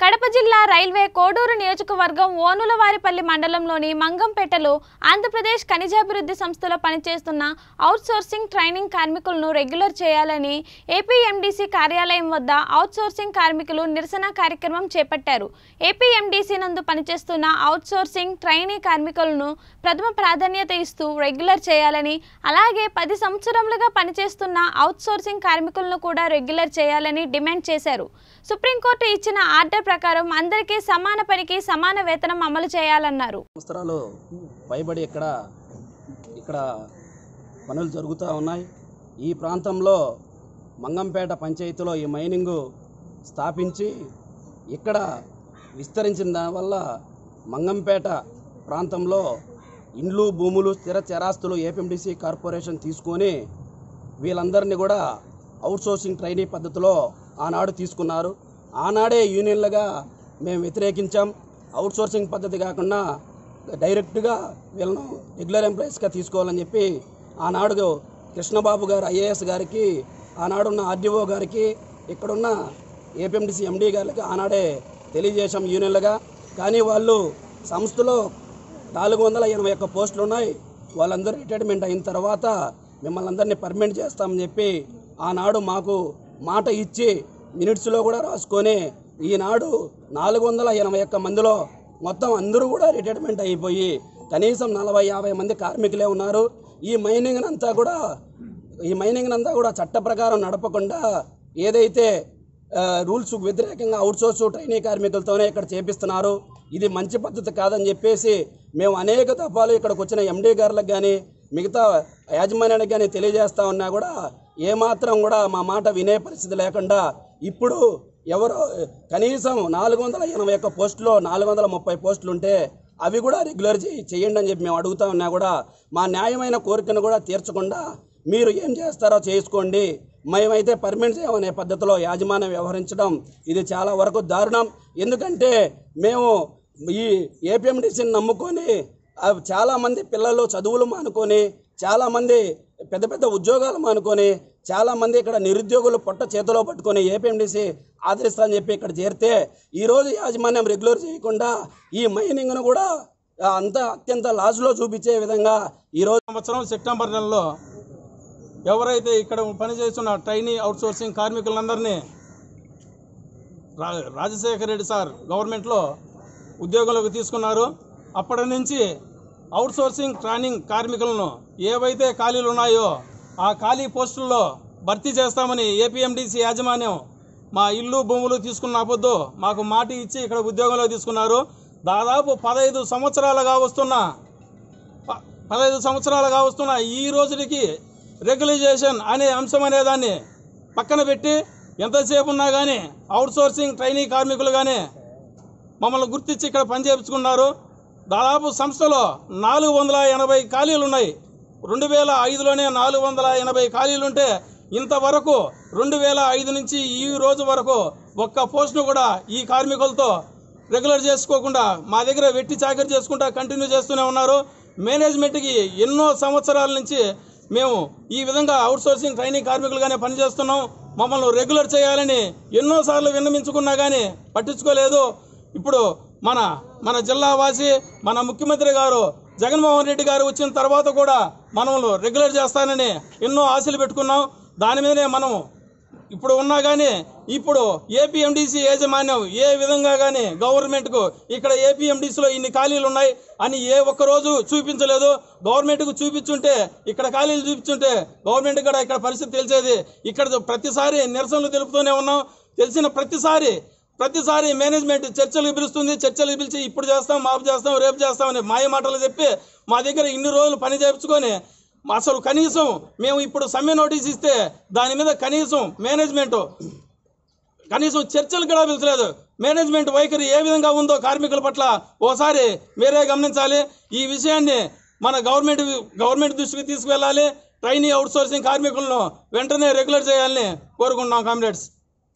కడప జిల్లా రైల్వే కోడూరు నియోజకవర్గం ఓనులవారిపల్లి మండలంలోని మంగంపేటలో ఆంధ్రప్రదేశ్ ఖనిజాభివృద్ధి సంస్థలో పనిచేస్తున్న అవుట్సోర్సింగ్ ట్రైనింగ్ కార్మికులను రెగ్యులర్ చేయాలని ఏపీఎండీసీ కార్యాలయం వద్ద అవుట్సోర్సింగ్ కార్మికులు నిరసన కార్యక్రమం చేపట్టారు ఏపీఎండీసీ నందు పనిచేస్తున్న అవుట్సోర్సింగ్ ట్రైనీ కార్మికులను ప్రథమ ప్రాధాన్యత ఇస్తూ రెగ్యులర్ చేయాలని అలాగే పది సంవత్సరములుగా పనిచేస్తున్న అవుట్సోర్సింగ్ కార్మికులను కూడా రెగ్యులర్ చేయాలని డిమాండ్ చేశారు సుప్రీంకోర్టు ఇచ్చిన ఆర్డర్ ప్రకారం అందరికీ సమాన పనికి సమాన వేతనం అమలు చేయాలన్నారు సంవత్సరాలు పైబడి ఇక్కడ ఇక్కడ పనులు జరుగుతూ ఉన్నాయి ఈ ప్రాంతంలో మంగంపేట పంచాయతీలో ఈ మైనింగు స్థాపించి ఇక్కడ విస్తరించిన దానివల్ల మంగంపేట ప్రాంతంలో ఇండ్లు భూములు స్థిర చరాస్తులు ఏపీఎండిసి కార్పొరేషన్ తీసుకొని వీళ్ళందరినీ కూడా అవుట్సోర్సింగ్ ట్రైనీ పద్ధతిలో ఆనాడు తీసుకున్నారు ఆనాడే యూనియన్లుగా మేము వ్యతిరేకించాం అవుట్సోర్సింగ్ పద్ధతి కాకుండా డైరెక్ట్గా వీళ్ళను రెగ్యులర్ ఎంప్లాయీస్గా తీసుకోవాలని చెప్పి ఆనాడు కృష్ణబాబు గారు ఐఏఎస్ గారికి ఆనాడున్న ఆర్డీఓ గారికి ఇక్కడున్న ఏపీఎండిసి ఎండీ గారికి ఆనాడే తెలియజేశాం యూనియన్లుగా కానీ వాళ్ళు సంస్థలో నాలుగు వందల ఎనభై ఒక్క పోస్టులు ఉన్నాయి వాళ్ళందరూ రిటైర్మెంట్ అయిన తర్వాత మిమ్మల్ని అందరినీ పర్మనెంట్ చేస్తామని చెప్పి ఆనాడు మాకు మాట ఇచ్చి మినిట్స్లో కూడా రాసుకొని ఈనాడు నాలుగు వందల ఎనభై ఒక్క మందిలో మొత్తం అందరూ కూడా రిటైర్మెంట్ అయిపోయి కనీసం నలభై యాభై మంది కార్మికులే ఉన్నారు ఈ మైనింగ్ అంతా కూడా ఈ మైనింగ్ అంతా కూడా చట్ట ప్రకారం నడపకుండా ఏదైతే ఆ, రూల్స్ వ్యతిరేకంగా అవుట్సోర్స్ ట్రైనీ కార్మికులతోనే ఇక్కడ చేపిస్తున్నారు ఇది మంచి పద్ధతి కాదని చెప్పేసి మేము అనేక దఫాలు ఇక్కడికి వచ్చిన ఎండీ గారులకు కానీ మిగతా యాజమాన్యానికి కానీ తెలియజేస్తా ఉన్నా కూడా ఏమాత్రం కూడా మా మాట వినే పరిస్థితి లేకుండా ఇప్పుడు ఎవరో కనీసం నాలుగు వందల ఎనభై ఒక్క పోస్టులో నాలుగు వందల ముప్పై పోస్టులు ఉంటే అవి కూడా రెగ్యులర్ చేయి చేయండి అని చెప్పి మేము అడుగుతా ఉన్నా కూడా మా న్యాయమైన కోరికను కూడా తీర్చకుండా మీరు ఏం చేస్తారో చేసుకోండి మేమైతే పర్మనెంట్ చేయమనే పద్ధతిలో యాజమాన్యం వ్యవహరించడం ఇది చాలా వరకు దారుణం ఎందుకంటే మేము ఈ ఏపీఎండిసిని నమ్ముకొని ఆ చాలామంది పిల్లలు చదువులు మానుకొని చాలామంది పెద్ద పెద్ద ఉద్యోగాలు మానుకొని చాలామంది ఇక్కడ నిరుద్యోగులు పొట్ట చేతిలో పట్టుకొని ఏపీఎండిసి ఆదరిస్తారని చెప్పి ఇక్కడ చేరితే ఈరోజు యాజమాన్యం రెగ్యులర్ చేయకుండా ఈ మైనింగ్ను కూడా ఆ, అంత అత్యంత లాస్లో చూపించే విధంగా ఈరోజు సంవత్సరం సెప్టెంబర్ నెలలో ఎవరైతే ఇక్కడ పనిచేస్తున్న ట్రైనీ అవుట్సోర్సింగ్ కార్మికులందరినీ రా రాజశేఖర రెడ్డి సార్ గవర్నమెంట్లో ఉద్యోగంలోకి తీసుకున్నారు అప్పటి నుంచి అవుట్సోర్సింగ్ ట్రైనింగ్ కార్మికులను ఏవైతే ఖాళీలు ఉన్నాయో ఆ ఖాళీ పోస్టుల్లో భర్తీ చేస్తామని ఏపీఎండిసి యాజమాన్యం మా ఇల్లు భూములు తీసుకున్న పొద్దు మాకు మాట ఇచ్చి ఇక్కడ ఉద్యోగంలో తీసుకున్నారు దాదాపు పదహైదు సంవత్సరాలుగా వస్తున్న ప- పదహైదు సంవత్సరాలుగా వస్తున్న ఈ రోజుకి రెగ్యులైజేషన్ అనే అంశం అనే దాన్ని పక్కన పెట్టి ఎంతసేపు ఉన్నా కానీ అవుట్సోర్సింగ్ ట్రైనీ కార్మికులు కానీ మమ్మల్ని గుర్తించి ఇక్కడ పనిచేపించుకున్నారు దాదాపు సంస్థలో నాలుగు వందల ఎనభై ఖాళీలు ఉన్నాయి రెండు వేల ఐదులోనే నాలుగు వందల ఎనభై ఖాళీలు ఉంటే ఇంతవరకు రెండు వేల ఐదు నుంచి ఈ రోజు వరకు ఒక్క పోస్ట్ను కూడా ఈ కార్మికులతో రెగ్యులర్ చేసుకోకుండా మా దగ్గర వెట్టి చాకరీ చేసుకుంటా కంటిన్యూ చేస్తూనే ఉన్నారు మేనేజ్మెంట్కి ఎన్నో సంవత్సరాల నుంచి మేము ఈ విధంగా అవుట్సోర్సింగ్ ట్రైనింగ్ కార్మికులుగానే పనిచేస్తున్నాం మమ్మల్ని రెగ్యులర్ చేయాలని ఎన్నోసార్లు విన్నమించుకున్నా కానీ పట్టించుకోలేదు ఇప్పుడు మన మన జిల్లా వాసి మన ముఖ్యమంత్రి గారు జగన్మోహన్ రెడ్డి గారు వచ్చిన తర్వాత కూడా మనల్ని రెగ్యులర్ చేస్తానని ఎన్నో ఆశలు పెట్టుకున్నాం దాని మీదనే మనం ఇప్పుడు ఉన్నా కానీ ఇప్పుడు ఏపీఎండిసి యాజమాన్యం ఏ విధంగా కానీ గవర్నమెంట్కు ఇక్కడ ఏపీఎండిసిలో ఇన్ని ఖాళీలు ఉన్నాయి అని ఏ ఒక్క రోజు చూపించలేదు గవర్నమెంట్కు చూపించుంటే ఇక్కడ ఖాళీలు చూపించుంటే గవర్నమెంట్ కూడా ఇక్కడ పరిస్థితి తెలిసేది ఇక్కడ ప్రతిసారి నిరసనలు తెలుపుతూనే ఉన్నాం తెలిసిన ప్రతిసారి ప్రతిసారి మేనేజ్మెంట్ చర్చలకు పిలుస్తుంది చర్చలకు పిలిచి ఇప్పుడు చేస్తాం మాపు చేస్తాం రేపు చేస్తామని మాయ మాటలు చెప్పి మా దగ్గర ఇన్ని రోజులు పని చేయించుకొని అసలు కనీసం మేము ఇప్పుడు సమ్మె నోటీస్ ఇస్తే దాని మీద కనీసం మేనేజ్మెంట్ కనీసం చర్చలు కూడా పిలిచలేదు మేనేజ్మెంట్ వైఖరి ఏ విధంగా ఉందో కార్మికుల పట్ల ఓసారి మీరే గమనించాలి ఈ విషయాన్ని మన గవర్నమెంట్ గవర్నమెంట్ దృష్టికి తీసుకువెళ్ళాలి ట్రైనీ అవుట్సోర్సింగ్ కార్మికులను వెంటనే రెగ్యులర్ చేయాలని కోరుకుంటున్నాం కామ్రేడ్స్